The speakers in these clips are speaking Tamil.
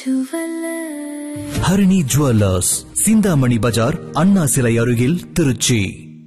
ஜுவல்லர் ஹரிணி ஜுவல்லர்ஸ் சிந்தாமணி பஜார் அண்ணா சிலை அருகில் திருச்சி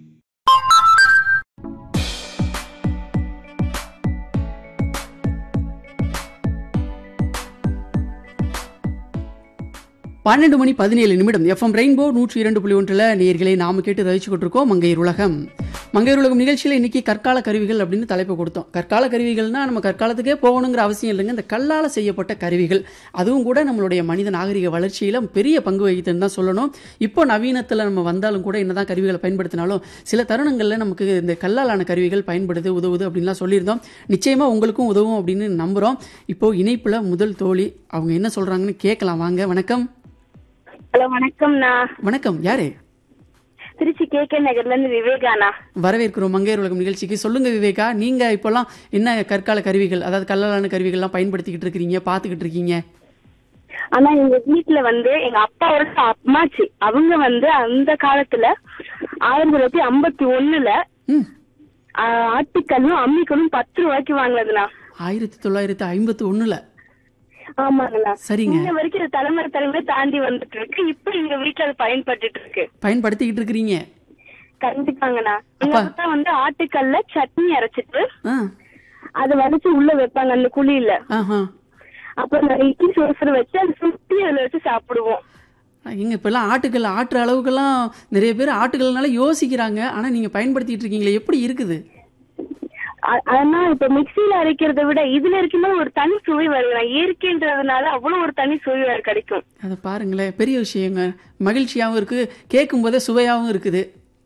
பன்னெண்டு மணி பதினேழு நிமிடம் எஃப்எம் ரெயின்போ நூற்றி இரண்டு புள்ளி ஒன்றில் நேர்களை நாம கேட்டு ரசிச்சுக்கிட்டு இருக்கோம் மங்கையர் உலகம் மங்கையர் உலகம் நிகழ்ச்சியில் இன்னைக்கு கற்கால கருவிகள் அப்படின்னு தலைப்பு கொடுத்தோம் கற்கால கருவிகள்னா நம்ம கற்காலத்துக்கே போகணுங்கிற அவசியம் இல்லைங்க இந்த கல்லால் செய்யப்பட்ட கருவிகள் அதுவும் கூட நம்மளுடைய மனித நாகரிக வளர்ச்சியில் பெரிய பங்கு வகித்துன்னு தான் சொல்லணும் இப்போ நவீனத்தில் நம்ம வந்தாலும் கூட என்னதான் கருவிகளை பயன்படுத்தினாலும் சில தருணங்களில் நமக்கு இந்த கல்லாலான கருவிகள் பயன்படுது உதவுது அப்படின்லாம் சொல்லியிருந்தோம் நிச்சயமாக உங்களுக்கும் உதவும் அப்படின்னு நம்புகிறோம் இப்போ இணைப்பில் முதல் தோழி அவங்க என்ன சொல்கிறாங்கன்னு கேட்கலாம் வாங்க வணக்கம் ஹலோ வணக்கம்ண்ணா வணக்கம் யாரு திருச்சி கே கே நகர்ல இருந்து விவேகாண்ணா வரவேற்கிறோம் மங்கையர் உலகம் நிகழ்ச்சிக்கு சொல்லுங்க விவேகா நீங்க இப்போல்லாம் என்ன கற்கால கருவிகள் அதாவது கல்லாலான கருவிகள்லாம் பயன்படுத்திக்கிட்டு இருக்கிறீங்க பார்த்துக்கிட்டு இருக்கீங்க ஆனா எங்க வீட்டுல வந்து எங்க அப்பாவோட அம்மாச்சி அவங்க வந்து அந்த காலத்துல ஆயிரத்தி தொள்ளாயிரத்தி ஐம்பத்தி ஒண்ணுல ம் ஆஹ், ஆட்டுக்கல்லும் அம்மிக்கல்லும் பத்து ரூபாய்க்கு வாங்கினதுண்ணா ஆயிரத்தி தொள்ளாயிரத்தி ஐம்பத்தி ஒண்ணுல ஆமாங்கண்ணா சரிங்க. இன்ன வரைக்கும் இது தலைமுறை தலைமுறை தாண்டி வந்துட்டு இருக்கு இப்ப எங்க வீட்டுல அது பயன்பட்டுட்டு இருக்கு பயன்படுத்திக்கிட்டு இருக்கிறீங்க கண்டிப்பாங்கண்ணா எங்க அப்பா. அப்பா வந்து ஆட்டுக்கல்ல சட்னி அரைச்சிட்டு ஆ அதை வலிச்சு உள்ள வைப்பாங்க அந்த குழியில ஆஹா அப்புறம் நாங்க இட்லி சோசரை வச்சு அதை சுத்தி அதுல வச்சு சாப்பிடுவோம் எங்க இப்பெல்லாம் ஆட்டுக்கல் ஆட்டுற அளவுக்கெல்லாம் நிறைய பேர் ஆட்டுக்கல்னால யோசிக்கிறாங்க ஆனா நீங்க பயன்படுத்திட்டு இருக்கீங்களே எப்படி இருக்குது அ- ஆனா இப்ப மிக்ஸில அரைக்கிறத விட இதுல இருக்கும்போது ஒரு தனி சுவை வருது இயற்கைன்றதுனால அவ்வளவு ஒரு தனி சுவை வர கிடைக்கும் அதை பாருங்களேன் பெரிய விஷயங்க மகிழ்ச்சியாகவும் இருக்கு கேட்கும் போதே சுவையாகவும் இருக்குது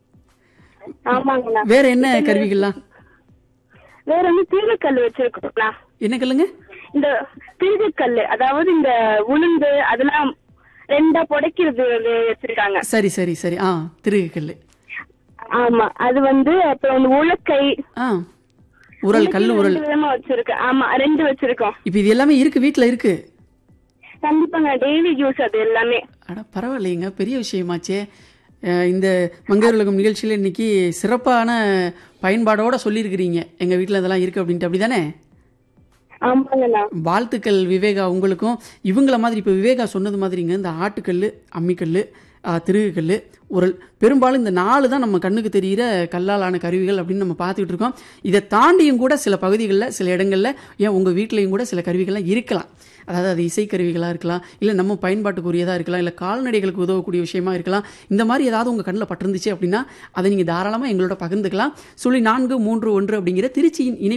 ஆமாங்கண்ணா வேற என்ன கருவிகள்லாம் வேற வந்து தீவுக்கல் வச்சிருக்கோம்ண்ணா என்ன கல்லுங்க இந்த திருகுக்கல் அதாவது இந்த உளுந்து அதெல்லாம் ரெண்டா புடைக்கிறது வந்து வச்சிருக்காங்க சரி சரி சரி ஆ திருகக்கல் ஆமா அது வந்து அப்புறம் வந்து உலக்கை ஆ உரல் கல் உரல் ரெண்டு விதமா வச்சிருக்கேன் ஆமா ரெண்டு வச்சிருக்கோம் இப்போ இது எல்லாமே இருக்கு வீட்டில் இருக்கு கண்டிப்பாங்க டெய்லி யூஸ் அது எல்லாமே அட பரவாயில்லைங்க பெரிய விஷயமாச்சே அஹ் இந்த மங்கையர் உலகம் நிகழ்ச்சியில் இன்னைக்கு சிறப்பான பயன்பாடோட சொல்லியிருக்கிறீங்க எங்கள் வீட்டில் இதெல்லாம் இருக்குது அப்படின்ட்டு அப்படி தானே ஆமாங்கண்ணா வாழ்த்துக்கள் விவேகா உங்களுக்கும் இவங்கள மாதிரி இப்போ விவேகா சொன்னது மாதிரிங்க இந்த ஆட்டுக்கல் அம்மிக்கல் திருகுக்கல் உரல் பெரும்பாலும் இந்த நாலு தான் நம்ம கண்ணுக்கு தெரிகிற கல்லாலான கருவிகள் அப்படின்னு நம்ம பார்த்துக்கிட்டு இருக்கோம் இதை தாண்டியும் கூட சில பகுதிகளில் சில இடங்களில் ஏன் உங்கள் வீட்லேயும் கூட சில கருவிகள்லாம் இருக்கலாம் அதாவது அது இசைக்கருவிகளாக இருக்கலாம் இல்லை நம்ம பயன்பாட்டுக்குரியதாக இருக்கலாம் இல்லை கால்நடைகளுக்கு உதவக்கூடிய விஷயமா இருக்கலாம் இந்த மாதிரி ஏதாவது உங்கள் கண்ணில் பட்டிருந்துச்சு அப்படின்னா அதை நீங்கள் தாராளமாக எங்களோட பகிர்ந்துக்கலாம் சொல்லி நான்கு மூன்று ஒன்று அப்படிங்கிற திருச்சியின் இணை